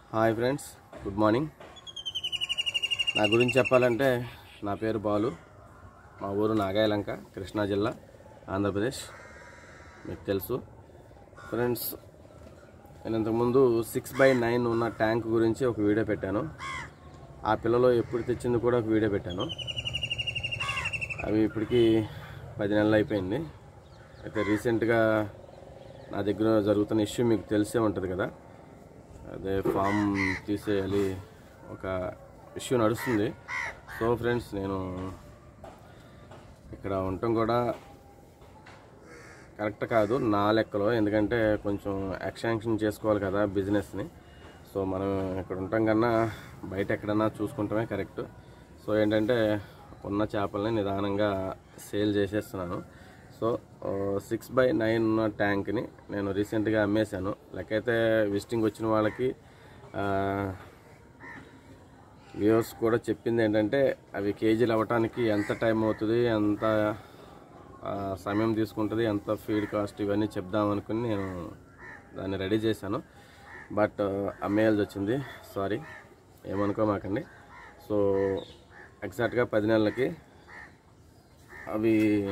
hi friends good morning నా గురించి చెప్పాలంటే నా పేరు బాలు మా ఊరు నాగాయలంక కృష్ణా జిల్లా ఆంధ్రప్రదేశ్ మీకు తెలుసు ఫ్రెండ్స్ నేను ఇంతకుముందు సిక్స్ బై నైన్ ఉన్న ట్యాంక్ గురించి ఒక వీడియో పెట్టాను ఆ పిల్లలో ఎప్పుడు తెచ్చింది కూడా ఒక వీడియో పెట్టాను అవి ఇప్పటికి పది నెలలు అయిపోయింది అయితే రీసెంట్గా నా దగ్గర జరుగుతున్న ఇష్యూ మీకు తెలిసే ఉంటుంది కదా అదే ఫామ్ తీసేయాలి ఒక ఇష్యూ నడుస్తుంది సో ఫ్రెండ్స్ నేను ఇక్కడ ఉండటం కూడా కరెక్ట్ కాదు నా లెక్కలో ఎందుకంటే కొంచెం ఎక్స్టెన్షన్ చేసుకోవాలి కదా బిజినెస్ని సో మనం ఇక్కడ ఉండటం కన్నా బయట ఎక్కడన్నా చూసుకుంటమే కరెక్ట్ సో ఏంటంటే ఉన్న చేపల్ని నిదానంగా సేల్ చేసేస్తున్నాను సో సిక్స్ బై నైన్ ఉన్న ట్యాంక్ని నేను రీసెంట్గా అమ్మేశాను లెక్కైతే విజిటింగ్ వచ్చిన వాళ్ళకి వ్యూవర్స్ కూడా చెప్పింది ఏంటంటే అవి కేజీలు అవ్వటానికి ఎంత టైం అవుతుంది ఎంత ఆ, సమయం తీసుకుంటుంది ఎంత ఫీడ్ కాస్ట్ ఇవన్నీ చెప్దాం అనుకుని నేను దాన్ని రెడీ చేశాను బట్ అమ్మేయాల్సి వచ్చింది సారీ ఏమనుకోమాకండి సో ఎగ్జాక్ట్గా పది నెలలకి అవి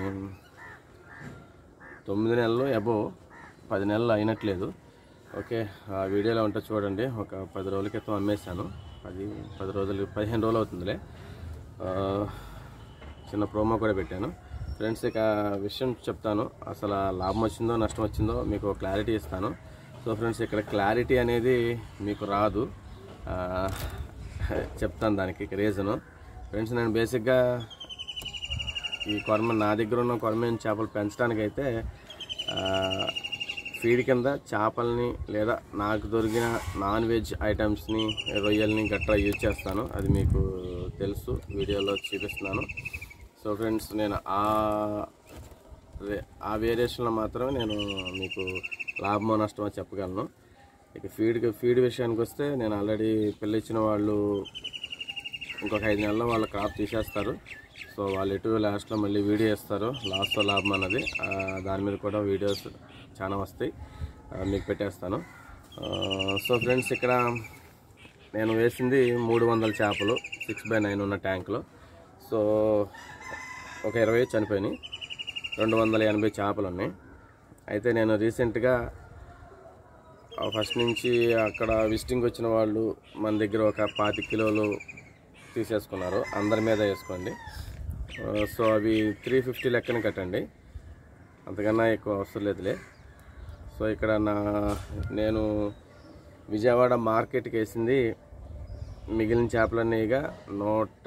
తొమ్మిది నెలలు అబోవ్ పది నెలలు అయినట్లేదు ఓకే ఆ వీడియోలో ఉంటే చూడండి ఒక పది రోజుల క్రితం అమ్మేశాను పది పది రోజులు పదిహేను రోజులు అవుతుందిలే ఆ, చిన్న ప్రోమో కూడా పెట్టాను ఫ్రెండ్స్ ఇక విషయం చెప్తాను అసలు ఆ లాభం వచ్చిందో నష్టం వచ్చిందో మీకు క్లారిటీ ఇస్తాను సో ఫ్రెండ్స్ ఇక్కడ క్లారిటీ అనేది మీకు రాదు ఆ, చెప్తాను దానికి రీజను ఫ్రెండ్స్ నేను బేసిక్గా ఈ కొరమ నా దగ్గర ఉన్న కొరమైన చేపలు పెంచడానికి అయితే ఫీడ్ కింద చేపల్ని లేదా నాకు దొరికిన నాన్ వెజ్ ఐటమ్స్ని రొయ్యల్ని గట్రా యూజ్ చేస్తాను అది మీకు తెలుసు వీడియోలో చూపిస్తున్నాను సో ఫ్రెండ్స్ నేను ఆ వే- ఆ వేరియేషన్లో మాత్రమే నేను మీకు లాభమో నష్టమో చెప్పగలను ఇక ఫీడ్ ఫీడ్ విషయానికి వస్తే నేను ఆల్రెడీ పిల్లిచ్చిన వాళ్ళు ఇంకొక ఐదు నెలల్లో వాళ్ళ క్రాప్ తీసేస్తారు సో వాళ్ళు ఎటు లాస్ట్లో మళ్ళీ వీడియో ఇస్తారు లాస్ట్లో లాభం అన్నది ఆ, దాని మీద కూడా వీడియోస్ చాలా వస్తాయి ఆ, మీకు పెట్టేస్తాను ఆ, సో ఫ్రెండ్స్ ఇక్కడ నేను వేసింది మూడు వందల చేపలు సిక్స్ బై నైన్ ఉన్న ట్యాంక్లో సో ఒక ఇరవై చనిపోయినాయి రెండు వందల ఎనభై చేపలు ఉన్నాయి అయితే నేను రీసెంట్గా ఆ ఫస్ట్ నుంచి అక్కడ విజిటింగ్ వచ్చిన వాళ్ళు మన దగ్గర ఒక పాతి కిలోలు తీసేసుకున్నారు అందరి మీద వేసుకోండి ఆ, సో అవి త్రీ ఫిఫ్టీ లెక్కన కట్టండి అంతకన్నా ఎక్కువ అవసరం లేదులే సో ఇక్కడ నా నేను విజయవాడ మార్కెట్కి వేసింది మిగిలిన చేపలన్నీగా నూట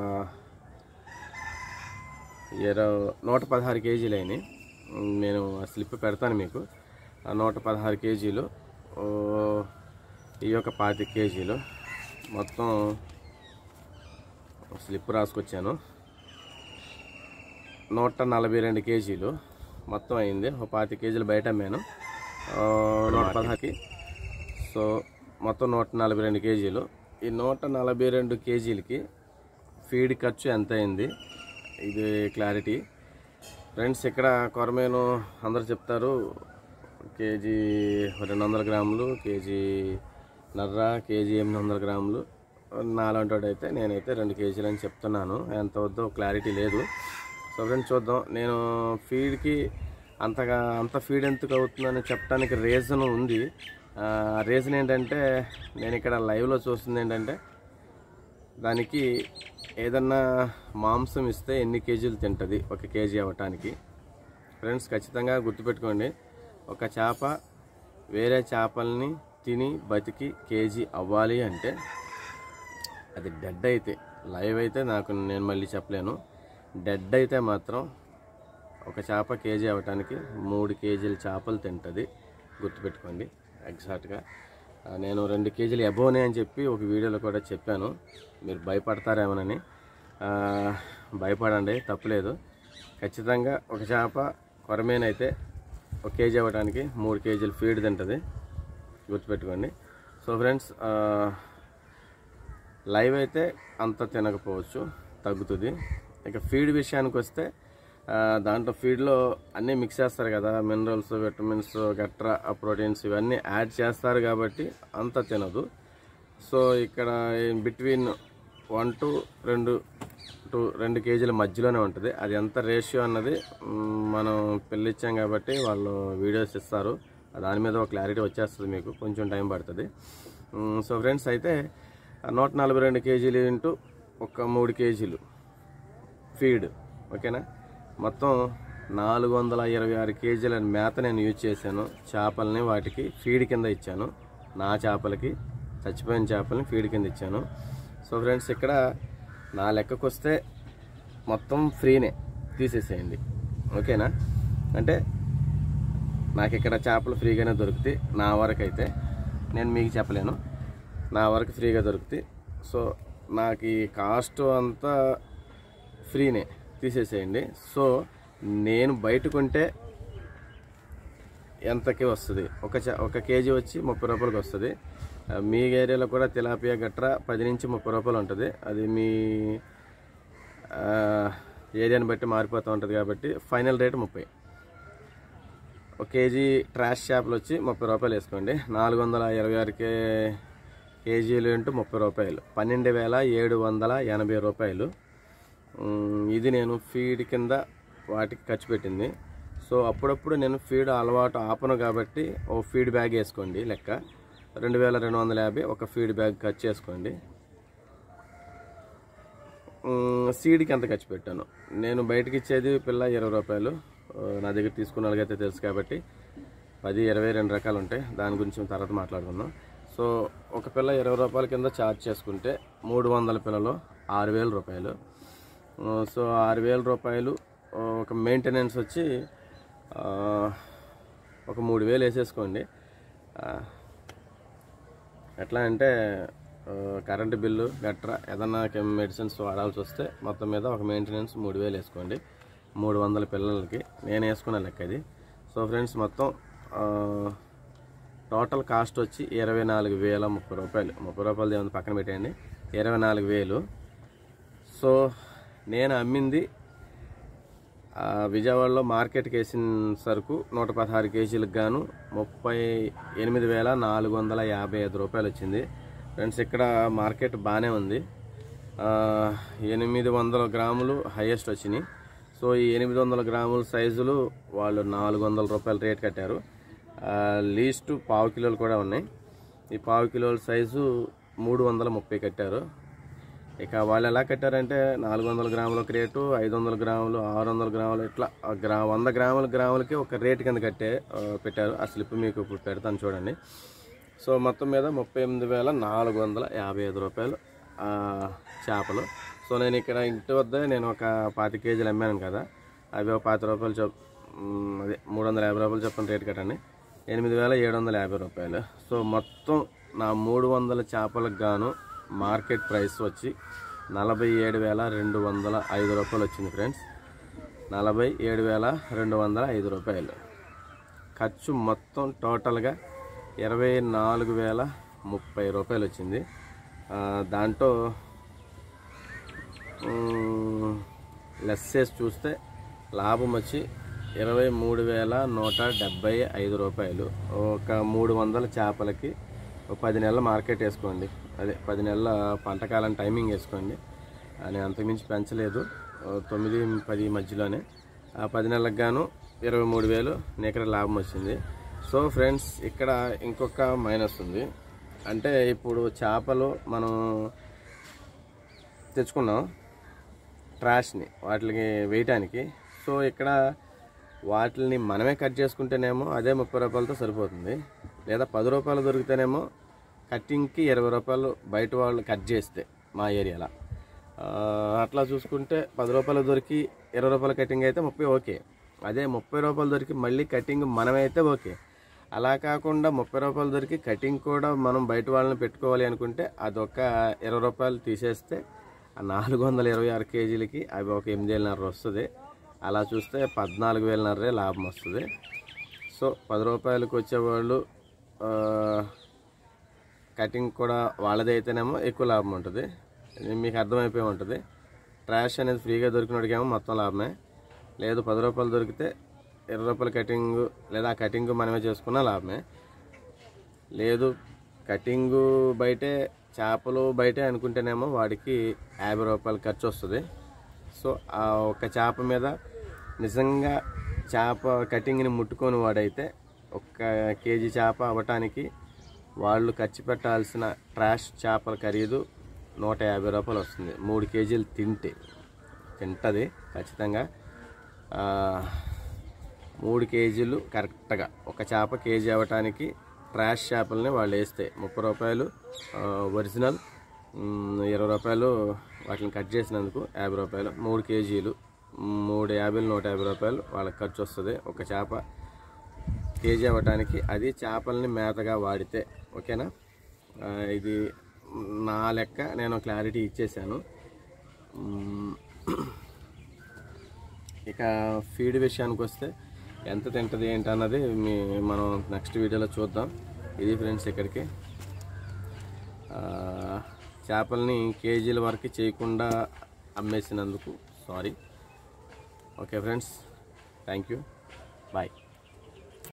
ఇరవై నూట పదహారు కేజీలు అయినాయి నేను ఆ స్లిప్ పెడతాను మీకు ఆ నూట పదహారు కేజీలు ఓ, ఈ యొక్క పాతి కేజీలు మొత్తం స్లిప్ రాసుకొచ్చాను నూట నలభై రెండు కేజీలు మొత్తం అయింది ఒక పాతి కేజీలు బయట అమ్మాను ఆ, నూట పదహారుకి సో మొత్తం నూట నలభై రెండు కేజీలు ఈ నూట నలభై రెండు కేజీలకి ఫీడ్ ఖర్చు ఎంత అయింది ఇది క్లారిటీ ఫ్రెండ్స్ ఇక్కడ కొరమేను అందరు చెప్తారు కేజీ రెండు వందల గ్రాములు కేజీ నర్ర కేజీ ఎనిమిది వందల గ్రాములు నాలాంటి వాడు అయితే నేనైతే రెండు కేజీలు అని చెప్తున్నాను ఎంత వద్దో క్లారిటీ లేదు సో ఫ్రెండ్స్ చూద్దాం నేను ఫీడ్కి అంతగా అంత ఫీడ్ ఎందుకు అవుతుందని చెప్పడానికి రీజన్ ఉంది ఆ రీజన్ ఏంటంటే నేను ఇక్కడ లైవ్లో చూస్తుంది ఏంటంటే దానికి ఏదన్నా మాంసం ఇస్తే ఎన్ని కేజీలు తింటుంది ఒక కేజీ అవ్వటానికి ఫ్రెండ్స్ ఖచ్చితంగా గుర్తుపెట్టుకోండి ఒక చేప వేరే చేపల్ని తిని బతికి కేజీ అవ్వాలి అంటే అది డెడ్ అయితే లైవ్ అయితే నాకు నేను మళ్ళీ చెప్పలేను డెడ్ అయితే మాత్రం ఒక చేప కేజీ అవ్వటానికి మూడు కేజీల చేపలు తింటుంది గుర్తుపెట్టుకోండి ఎగ్జాక్ట్గా ఆ, నేను రెండు కేజీలు ఎబోనే అని చెప్పి ఒక వీడియోలో కూడా చెప్పాను మీరు భయపడతారేమోనని ఆ, భయపడండి తప్పులేదు ఖచ్చితంగా ఒక చేప కొరమేనైతే ఒక కేజీ అవ్వడానికి మూడు కేజీలు ఫీడ్ తింటుంది గుర్తుపెట్టుకోండి సో ఫ్రెండ్స్ లైవ్ అయితే అంత తినకపోవచ్చు తగ్గుతుంది ఇక ఫీడ్ విషయానికి వస్తే ఆ, దాంట్లో ఫీడ్లో అన్నీ మిక్స్ చేస్తారు కదా మినరల్స్ విటమిన్స్ గట్రా ప్రోటీన్స్ ఇవన్నీ యాడ్ చేస్తారు కాబట్టి అంత తినదు సో ఇక్కడ బిట్వీన్ వన్ టు రెండు టు రెండు కేజీల మధ్యలోనే ఉంటుంది అది ఎంత రేషియో అన్నది మ్, మనం పెళ్ళిచ్చాం కాబట్టి వాళ్ళు వీడియోస్ ఇస్తారు దాని మీద ఒక క్లారిటీ వచ్చేస్తుంది మీకు కొంచెం టైం పడుతుంది మ్, సో ఫ్రెండ్స్ అయితే ఆ నూట నలభై రెండు కేజీలు ఇంటూ ఒక మూడు కేజీలు ఫీడ్ ఓకేనా మొత్తం నాలుగు వందల ఇరవై ఆరు కేజీల మేత నేను యూజ్ చేశాను చేపల్ని వాటికి ఫీడ్ కింద ఇచ్చాను నా చేపలకి చచ్చిపోయిన చేపల్ని ఫీడ్ కింద ఇచ్చాను సో ఫ్రెండ్స్ ఇక్కడ నా లెక్కకు వస్తే మొత్తం ఫ్రీనే తీసేసేయండి ఓకేనా అంటే నాకు ఇక్కడ చేపలు ఫ్రీగానే దొరుకుతాయి నా వరకు అయితే నేను మీకు చెప్పలేను నా వరకు ఫ్రీగా దొరుకుతాయి సో నాకు ఈ కాస్ట్ అంతా ఫ్రీనే తీసేసేయండి సో నేను బయట కొంటే ఎంతకి వస్తుంది ఒక చ- ఒక కేజీ వచ్చి ముప్పై రూపాయలకి వస్తుంది ఆ, మీ ఏరియాలో కూడా తిలాపియా గట్రా పది నుంచి ముప్పై రూపాయలు ఉంటుంది అది మీ ఆ, ఏరియాని బట్టి మారిపోతూ ఉంటుంది కాబట్టి ఫైనల్ రేట్ ముప్పై ఒక కేజీ ట్రాష్ చేపలు వచ్చి ముప్పై రూపాయలు వేసుకోండి నాలుగు వందల ఇరవై ఆరు కే కేజీలు ఇంటూ ముప్పై రూపాయలు పన్నెండు వేల ఏడు వందల ఎనభై రూపాయలు ఉమ్, ఇది నేను ఫీడ్ కింద వాటికి ఖర్చు పెట్టింది సో అప్పుడప్పుడు నేను ఫీడ్ అలవాటు ఆపను కాబట్టి ఓ ఫీడ్ బ్యాగ్ వేసుకోండి లెక్క రెండు వేల రెండు వందల యాభై ఒక ఫీడ్ బ్యాగ్ ఖర్చు చేసుకోండి ఉమ్, సీడ్కి ఎంత ఖర్చు పెట్టాను నేను బయటకి ఇచ్చేది పిల్ల ఇరవై రూపాయలు ఆ, నా దగ్గర తీసుకున్న వాళ్ళకైతే తెలుసు కాబట్టి పది ఇరవై రెండు రకాలు ఉంటాయి దాని గురించి మనం తర్వాత మాట్లాడుకుందాం సో ఒక పిల్ల ఇరవై రూపాయల కింద ఛార్జ్ చేసుకుంటే మూడు వందల పిల్లలు ఆరు వేల రూపాయలు ఆ, సో ఆరు వేల రూపాయలు ఆ, ఒక మెయింటెనెన్స్ వచ్చి ఆ, ఒక మూడు వేలు వేసేసుకోండి ఆ, ఎట్లా అంటే ఆ, కరెంటు బిల్లు గట్రా ఏదన్నా కెమ్ మెడిసిన్స్ వాడాల్సి వస్తే మొత్తం మీద ఒక మెయింటెనెన్స్ మూడు వేలు వేసుకోండి మూడు వందల పిల్లలకి నేను వేసుకున్న లెక్క ఇది సో ఫ్రెండ్స్ మొత్తం ఆ, టోటల్ కాస్ట్ వచ్చి ఇరవై నాలుగు వేల ముప్పై రూపాయలు ముప్పై రూపాయలు ఏమైనా పక్కన పెట్టేయండి ఇరవై నాలుగు వేలు సో నేను అమ్మింది ఆ, విజయవాడలో మార్కెట్కి వేసిన సరుకు నూట పదహారు కేజీలకు గాను ముప్పై ఎనిమిది వేల నాలుగు వందల యాభై ఐదు రూపాయలు వచ్చింది ఫ్రెండ్స్ ఇక్కడ మార్కెట్ బాగానే ఉంది ఆ, ఎనిమిది వందల గ్రాములు హైయెస్ట్ వచ్చినాయి సో ఈ ఎనిమిది వందల గ్రాముల సైజులు వాళ్ళు నాలుగు వందల రూపాయల రేట్ కట్టారు లీస్ట్ పావు కిలోలు కూడా ఉన్నాయి ఈ పావు కిలోల సైజు మూడు వందల ముప్పై కట్టారు ఇక వాళ్ళు ఎలా కట్టారంటే నాలుగు వందల గ్రాముల ఒక రేటు ఐదు వందల గ్రాములు ఆరు వందల గ్రాములు ఇట్లా ఆ గ్రా వంద గ్రాముల గ్రాములకి ఒక రేట్ కింద కట్టే ఆ, పెట్టారు ఆ స్లిప్ మీకు ఇప్పుడు పెడతాను చూడండి సో మొత్తం మీద ముప్పై ఎనిమిది వేల నాలుగు వందల యాభై ఐదు రూపాయలు ఆ, చేపలు సో నేను ఇక్కడ ఇంటి వద్ద నేను ఒక పాతి కేజీలు అమ్మాను కదా అవి ఒక పాతి రూపాయలు చొప్ మ్, అదే మూడు వందల యాభై రూపాయలు చొప్పున రేట్ కట్టండి ఎనిమిది వేల ఏడు వందల యాభై రూపాయలు సో మొత్తం నా మూడు వందల చేపలకు గాను మార్కెట్ ప్రైస్ వచ్చి నలభై ఏడు వేల రెండు వందల ఐదు రూపాయలు వచ్చింది ఫ్రెండ్స్ నలభై ఏడు వేల రెండు వందల ఐదు రూపాయలు ఖర్చు మొత్తం టోటల్గా ఇరవై నాలుగు వేల ముప్పై రూపాయలు వచ్చింది ఆ, దాంట్లో మ్, లెస్ చేసి చూస్తే లాభం వచ్చి ఇరవై మూడు వేల నూట డెబ్బై ఐదు రూపాయలు ఒక మూడు వందల చేపలకి ఒక పది నెలల మార్కెట్ వేసుకోండి అదే పది నెలల పంటకాలం టైమింగ్ వేసుకోండి అని అంతకుమించి పెంచలేదు ఓ తొమ్మిది పది మధ్యలోనే ఆ పది నెలలకు గాను ఇరవై మూడు వేలు నికర లాభం వచ్చింది సో ఫ్రెండ్స్ ఇక్కడ ఇంకొక మైనస్ ఉంది అంటే ఇప్పుడు చేపలు మనం తెచ్చుకున్నాం ట్రాష్ని వాటికి వేయటానికి సో ఇక్కడ వాటిని మనమే కట్ చేసుకుంటేనేమో అదే ముప్పై రూపాయలతో సరిపోతుంది లేదా పది రూపాయలు దొరికితేనేమో కట్టింగ్కి ఇరవై రూపాయలు బయట వాళ్ళు కట్ చేస్తే మా ఏరియాలో ఆ, అట్లా చూసుకుంటే పది రూపాయలు దొరికి ఇరవై రూపాయల కటింగ్ అయితే ముప్పై ఓకే అదే ముప్పై రూపాయలు దొరికి మళ్ళీ కటింగ్ మనమైతే ఓకే అలా కాకుండా ముప్పై రూపాయలు దొరికి కటింగ్ కూడా మనం బయట వాళ్ళని పెట్టుకోవాలి అనుకుంటే అదొక ఇరవై రూపాయలు తీసేస్తే ఆ నాలుగు వందల ఇరవై ఆరు కేజీలకి అవి ఒక ఎనిమిది వేలన్నర వస్తుంది అలా చూస్తే పద్నాలుగు వేలన్నరే లాభం వస్తుంది సో పది రూపాయలకు వచ్చేవాళ్ళు ఆ, కటింగ్ కూడా వాళ్ళది అయితేనేమో ఎక్కువ లాభం ఉంటుంది ఇది మీకు అర్థమైపోయి ఉంటుంది ట్రాష్ అనేది ఫ్రీగా దొరికినోడికేమో మొత్తం లాభమే లేదు పది రూపాయలు దొరికితే ఇరవై రూపాయల కటింగ్ లేదా ఆ కటింగ్ మనమే చేసుకున్నా లాభమే లేదు కటింగు బయటే చేపలు బయటే అనుకుంటేనేమో వాడికి యాభై రూపాయలు ఖర్చు వస్తుంది సో ఆ ఒక చేప మీద నిజంగా చేప కటింగ్ని ముట్టుకొని వాడైతే ఒక్క కేజీ చేప అవ్వటానికి వాళ్ళు ఖర్చు పెట్టాల్సిన ట్రాష్ చేపల ఖరీదు నూట యాభై రూపాయలు వస్తుంది మూడు కేజీలు తింటే తింటుంది ఖచ్చితంగా ఆ, మూడు కేజీలు కరెక్ట్గా ఒక చేప కేజీ అవ్వటానికి ట్రాష్ చేపలని వాళ్ళు వేస్తే ముప్పై రూపాయలు ఆ, ఒరిజినల్ మ్, ఇరవై రూపాయలు వాటిని కట్ చేసినందుకు యాభై రూపాయలు మూడు కేజీలు మూడు యాభైలు నూట యాభై రూపాయలు వాళ్ళకి ఖర్చు వస్తుంది ఒక చేప కేజీ అవ్వటానికి అది చేపల్ని మేతగా వాడితే ఓకేనా ఆ, ఇది నా లెక్క నేను క్లారిటీ ఇచ్చేసాను మ్, ఇక ఫీడ్ విషయానికి వస్తే ఎంత తింటుంది ఏంటి అన్నది మీ మనం నెక్స్ట్ వీడియోలో చూద్దాం ఇది ఫ్రెండ్స్ ఇక్కడికి ఆ, చేపల్ని కేజీల వరకు చేయకుండా అమ్మేసినందుకు sorry okay friends thank you bye